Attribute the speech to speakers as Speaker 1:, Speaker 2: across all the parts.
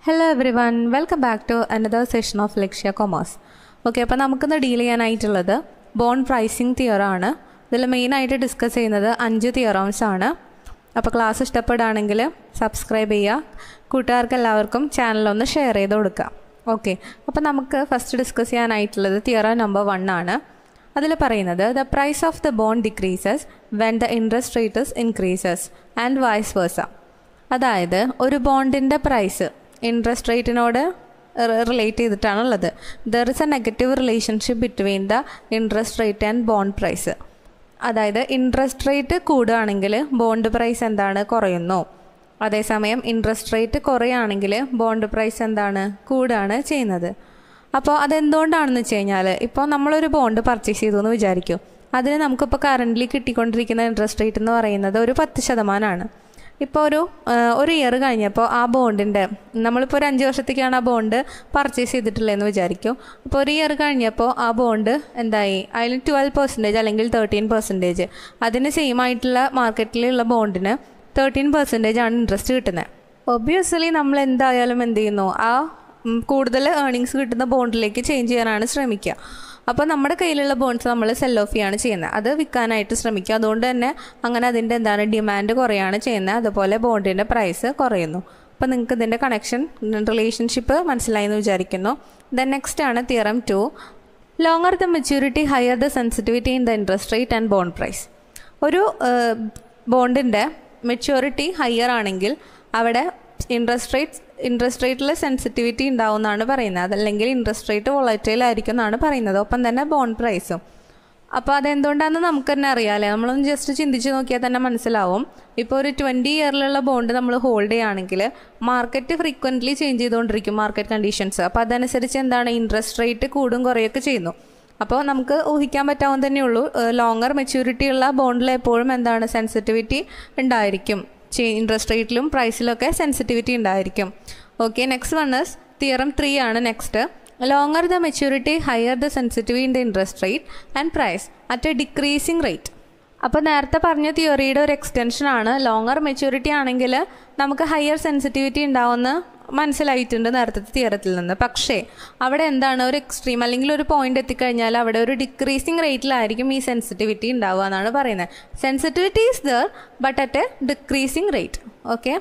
Speaker 1: hello everyone welcome back to another session of Lakshya commerce okay അപ്പോൾ നമുക്കിന്ന് deal ചെയ്യാനായിട്ടുള്ളത് bond pricing theorem ആണ് ഇതിൽ മെയിനായിട്ട് ഡിസ്കസ് ചെയ്യുന്നത് അഞ്ച് തിയറംസ് ആണ് അപ്പോൾ ക്ലാസ് ഇഷ്ടപ്പെടുകയാണെങ്കിൽ സബ്സ്ക്രൈബ് ചെയ്യുക കൂട്ടുകാർക്ക് എല്ലാവർക്കും ചാനലൊന്ന് ഷെയർ ചെയ്ത് കൊടുക്കുക ഓക്കെ അപ്പോൾ നമുക്ക് ഫസ്റ്റ് ഡിസ്കസ് ചെയ്യാനായിട്ടുള്ളത് തിയറം നമ്പർ വൺ ആണ് അതിൽ പറയുന്നത് the price of the bond decreases when the interest rate increases and vice versa അതായത് ഒരു ബോണ്ടിൻ്റെ പ്രൈസ് ഇൻട്രസ്റ്റ് റേറ്റിനോട് റിലേറ്റ് ചെയ്തിട്ടാണുള്ളത് there is a negative relationship between the interest rate and bond price അതായത് interest rate കൂടുകയാണെങ്കിൽ bond price എന്താണ് കുറയുന്നു അതേസമയം ഇൻട്രസ്റ്റ് റേറ്റ് കുറയുകയാണെങ്കിൽ ബോണ്ട് പ്രൈസ് എന്താണ് കൂടുകയാണ് ചെയ്യുന്നത് അപ്പോൾ അതെന്തുകൊണ്ടാണെന്ന് വെച്ച് കഴിഞ്ഞാൽ ഇപ്പോൾ നമ്മളൊരു ബോണ്ട് പർച്ചേസ് ചെയ്തു എന്ന് വിചാരിക്കും അതിന് നമുക്കിപ്പോൾ കറൻ്റ്ലി കിട്ടിക്കൊണ്ടിരിക്കുന്ന ഇൻട്രസ്റ്റ് റേറ്റ് എന്ന് പറയുന്നത് ഒരു പത്ത് ശതമാനമാണ് ഇപ്പോൾ ഒരു ഒരു ഇയർ കഴിഞ്ഞപ്പോൾ ആ ബോണ്ടിൻ്റെ നമ്മളിപ്പോൾ ഒരു അഞ്ച് വർഷത്തേക്കാണ് ആ ബോണ്ട് പർച്ചേസ് ചെയ്തിട്ടുള്ളതെന്ന് വിചാരിക്കും അപ്പോൾ ഒരു ഇയർ കഴിഞ്ഞപ്പോൾ ആ ബോണ്ട് എന്തായി അതിൽ ട്വൽവ് പെർസെൻറ്റേജ് അല്ലെങ്കിൽ തേർട്ടീൻ പെർസെൻറ്റേജ് അതിന് സെയിം ആയിട്ടുള്ള മാർക്കറ്റിലുള്ള ബോണ്ടിന് തേർട്ടീൻ പെർസെൻറ്റേജ് ആണ് ഇൻട്രസ്റ്റ് കിട്ടുന്നത് ഒബ്വിയസ്ലി നമ്മൾ എന്തായാലും എന്ത് ചെയ്യുന്നു ആ കൂടുതൽ ഏർണിങ്സ് കിട്ടുന്ന ബോണ്ടിലേക്ക് ചേഞ്ച് ചെയ്യാനാണ് ശ്രമിക്കുക അപ്പോൾ നമ്മുടെ കയ്യിലുള്ള ബോൺസ് നമ്മൾ സെൽ ഓഫ് ചെയ്യാണ് ചെയ്യുന്നത് അത് വിൽക്കാനായിട്ട് ശ്രമിക്കുക അതുകൊണ്ട് തന്നെ അങ്ങനെ അതിൻ്റെ എന്താണ് ഡിമാൻഡ് കുറയാണ് ചെയ്യുന്നത് അതുപോലെ ബോണ്ടിൻ്റെ പ്രൈസ് കുറയുന്നു അപ്പോൾ നിങ്ങൾക്ക് ഇതിൻ്റെ കണക്ഷൻ റിലേഷൻഷിപ്പ് മനസ്സിലായി എന്ന് വിചാരിക്കുന്നു ദെൻ നെക്സ്റ്റ് ആണ് theorem two longer the maturity higher the sensitivity in the interest rate and bond price ഒരു ബോണ്ടിൻ്റെ മെച്യൂരിറ്റി ഹയർ ആണെങ്കിൽ അവിടെ ഇൻട്രസ്റ്റ് റേറ്റ് ഇൻട്രസ്റ്റ് റേറ്റിൽ സെൻസിറ്റിവിറ്റി ഉണ്ടാവുമെന്നാണ് പറയുന്നത് അതല്ലെങ്കിൽ ഇൻട്രസ്റ്റ് റേറ്റ് വോളറ്റൈൽ ആയിരിക്കും എന്നാണ് പറയുന്നത് ഒപ്പം തന്നെ ബോണ്ട് പ്രൈസും അപ്പോൾ അതെന്തുകൊണ്ടാണെന്ന് നമുക്ക് തന്നെ അറിയാമല്ലേ നമ്മളൊന്ന് ജസ്റ്റ് ചിന്തിച്ച് നോക്കിയാൽ തന്നെ മനസ്സിലാവും ഇപ്പോൾ ഒരു ട്വൻറ്റി ഇയറിലുള്ള ബോണ്ട് നമ്മൾ ഹോൾഡ് ചെയ്യുകയാണെങ്കിൽ മാർക്കറ്റ് ഫ്രീക്വൻ്റ്ലി ചേഞ്ച് ചെയ്തുകൊണ്ടിരിക്കും മാർക്കറ്റ് കണ്ടീഷൻസ് അപ്പോൾ അതനുസരിച്ച് എന്താണ് ഇൻട്രസ്റ്റ് റേറ്റ് കൂടും കുറയൊക്കെ ചെയ്യുന്നു അപ്പോൾ നമുക്ക് ഊഹിക്കാൻ പറ്റാവുന്ന തന്നെയുള്ളൂ ലോങ്ങർ മെച്യൂരിറ്റി ഉള്ള ബോണ്ടിൽ എപ്പോഴും എന്താണ് സെൻസിറ്റിവിറ്റി ഉണ്ടായിരിക്കും ഇൻട്രസ്റ്റ് റേറ്റിലും പ്രൈസിലൊക്കെ സെൻസിറ്റിവിറ്റി ഉണ്ടായിരിക്കും okay next one is theorem three ആണ് next longer the maturity higher the sensitivity in the interest rate and price at a decreasing rate അപ്പോൾ നേരത്തെ പറഞ്ഞ തിയറിയുടെ ഒരു എക്സ്റ്റൻഷൻ ആണ് ലോങ്ങർ മെച്യൂരിറ്റി ആണെങ്കിൽ നമുക്ക് ഹയർ സെൻസിറ്റിവിറ്റി ഉണ്ടാവുന്ന മനസ്സിലായിട്ടുണ്ട് നേരത്തെ തിയറത്തിൽ നിന്ന് പക്ഷേ അവിടെ എന്താണ് ഒരു എക്സ്ട്രീം അല്ലെങ്കിൽ ഒരു പോയിന്റ് എത്തിക്കഴിഞ്ഞാൽ അവിടെ ഒരു ഡിക്രീസിങ് റേറ്റിലായിരിക്കും ഈ സെൻസിറ്റിവിറ്റി ഉണ്ടാവുക എന്നാണ് പറയുന്നത് sensitivity is there but at a decreasing rate okay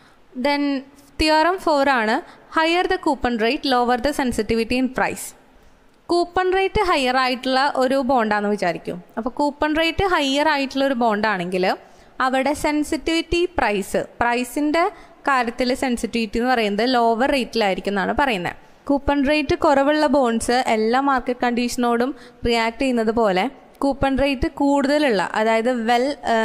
Speaker 1: then theorem four ആണ് higher the coupon rate lower the sensitivity in price coupon rate higher ആയിട്ടുള്ള ഒരു ബോണ്ടാണെന്ന് വിചാരിക്കും അപ്പോൾ കൂപ്പൺ റേറ്റ് ഹയർ ആയിട്ടുള്ള ഒരു ബോണ്ടാണെങ്കിൽ അവിടെ സെൻസിറ്റിവിറ്റി പ്രൈസ് പ്രൈസിൻ്റെ കാര്യത്തിൽ സെൻസിറ്റിവിറ്റി എന്ന് പറയുന്നത് ലോവർ റേറ്റിലായിരിക്കും എന്നാണ് പറയുന്നത് കൂപ്പൺ റേറ്റ് കുറവുള്ള ബോൺസ് എല്ലാ മാർക്കറ്റ് കണ്ടീഷനോടും റിയാക്ട് ചെയ്യുന്നത് പോലെ കൂപ്പൺ റേറ്റ് കൂടുതലുള്ള അതായത് വെൽ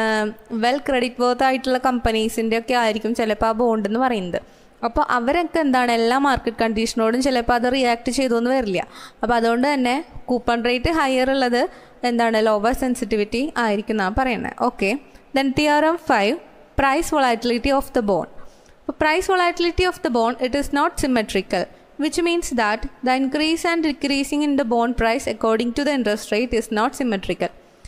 Speaker 1: വെൽ ക്രെഡിറ്റ് വർത്ത് ആയിട്ടുള്ള കമ്പനീസിൻ്റെ ഒക്കെ ആയിരിക്കും ചിലപ്പോൾ ആ ബോണ്ട് എന്ന് പറയുന്നത് അപ്പോൾ അവരൊക്കെ എന്താണ് എല്ലാ മാർക്കറ്റ് കണ്ടീഷനോടും ചിലപ്പോൾ അത് റിയാക്ട് ചെയ്തു എന്ന് വരില്ല അപ്പോൾ അതുകൊണ്ട് തന്നെ കൂപ്പൺ റേറ്റ് ഹയർ ഉള്ളത് എന്താണ് ലോവർ സെൻസിറ്റിവിറ്റി ആയിരിക്കും എന്നാണ് പറയുന്നത് okay then theorem five price volatility of the bond അപ്പോൾ price volatility of the bond it is not symmetrical which means that the increase and decreasing in the bond price according to the interest rate is not symmetrical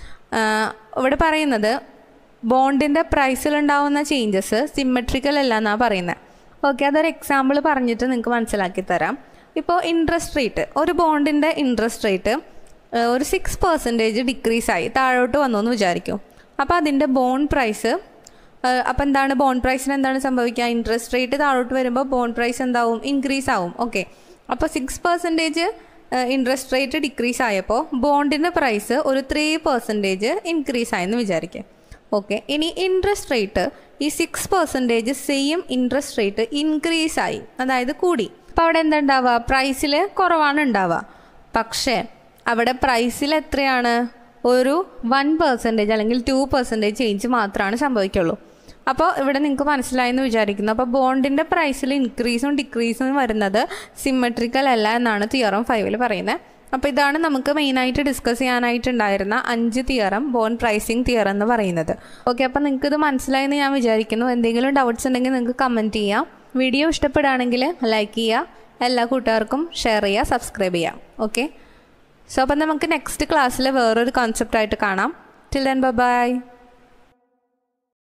Speaker 1: ഇവിടെ പറയുന്നത് ബോണ്ടിൻ്റെ പ്രൈസിലുണ്ടാവുന്ന changes symmetrical അല്ല എന്നാണ് പറയുന്നത് okay അതൊരു example പറഞ്ഞിട്ട് നിങ്ങൾക്ക് മനസ്സിലാക്കി തരാം ഇപ്പോൾ ഇൻട്രസ്റ്റ് റേറ്റ് ഒരു ബോണ്ടിൻ്റെ ഇൻട്രസ്റ്റ് റേറ്റ് ഒരു സിക്സ് പെർസെൻറ്റേജ് ഡിക്രീസ് ആയി താഴോട്ട് വന്നു എന്ന് വിചാരിക്കും അപ്പോൾ അതിൻ്റെ ബോണ്ട് പ്രൈസ് അപ്പോൾ എന്താണ് ബോണ്ട് പ്രൈസിന് എന്താണ് സംഭവിക്കുക ഇൻട്രസ്റ്റ് റേറ്റ് താഴോട്ട് വരുമ്പോൾ ബോണ്ട് പ്രൈസ് എന്താവും ഇൻക്രീസ് ആവും ഓക്കെ അപ്പോൾ six percentage interest rate decrease ആയപ്പോൾ ബോണ്ടിൻ്റെ പ്രൈസ് ഒരു ത്രീ പെർസെൻറ്റേജ് ഇൻക്രീസ് ആയെന്ന് വിചാരിക്കുക ഓക്കെ ഇനി ഇൻട്രസ്റ്റ് റേറ്റ് ഈ six percentage same interest rate increase ആയി അതായത് കൂടി അപ്പോൾ അവിടെ എന്താ ഉണ്ടാവുക പ്രൈസിൽ കുറവാണ് ഉണ്ടാവുക പക്ഷേ അവിടെ പ്രൈസിൽ എത്രയാണ് ഒരു വൺ പെർസെൻറ്റേജ് അല്ലെങ്കിൽ ടു പെർസെൻറ്റേജ് ചേഞ്ച് മാത്രമാണ് സംഭവിക്കുള്ളൂ അപ്പോൾ ഇവിടെ നിങ്ങൾക്ക് മനസ്സിലായെന്ന് വിചാരിക്കുന്നു അപ്പോൾ ബോണ്ടിൻ്റെ പ്രൈസിൽ ഇൻക്രീസും ഡിക്രീസും വരുന്നത് സിമെട്രിക്കൽ അല്ല എന്നാണ് തിയറം ഫൈവിൽ പറയുന്നത് അപ്പോൾ ഇതാണ് നമുക്ക് മെയിനായിട്ട് ഡിസ്കസ് ചെയ്യാനായിട്ടുണ്ടായിരുന്ന അഞ്ച് തിയറം ബോൺ പ്രൈസിങ് തിയറം എന്ന് പറയുന്നത് ഓക്കെ അപ്പോൾ നിങ്ങൾക്ക് ഇത് മനസ്സിലായെന്ന് ഞാൻ വിചാരിക്കുന്നു എന്തെങ്കിലും ഡൗട്ട്സ് ഉണ്ടെങ്കിൽ നിങ്ങൾക്ക് കമൻറ്റ് ചെയ്യാം വീഡിയോ ഇഷ്ടപ്പെടുകയാണെങ്കിൽ ലൈക്ക് ചെയ്യുക എല്ലാ കൂട്ടുകാർക്കും ഷെയർ ചെയ്യുക സബ്സ്ക്രൈബ് ചെയ്യാം ഓക്കെ സോ അപ്പം നമുക്ക് നെക്സ്റ്റ് ക്ലാസ്സിൽ വേറൊരു കോൺസെപ്റ്റായിട്ട് കാണാം ടിൽ ദെൻ ബൈ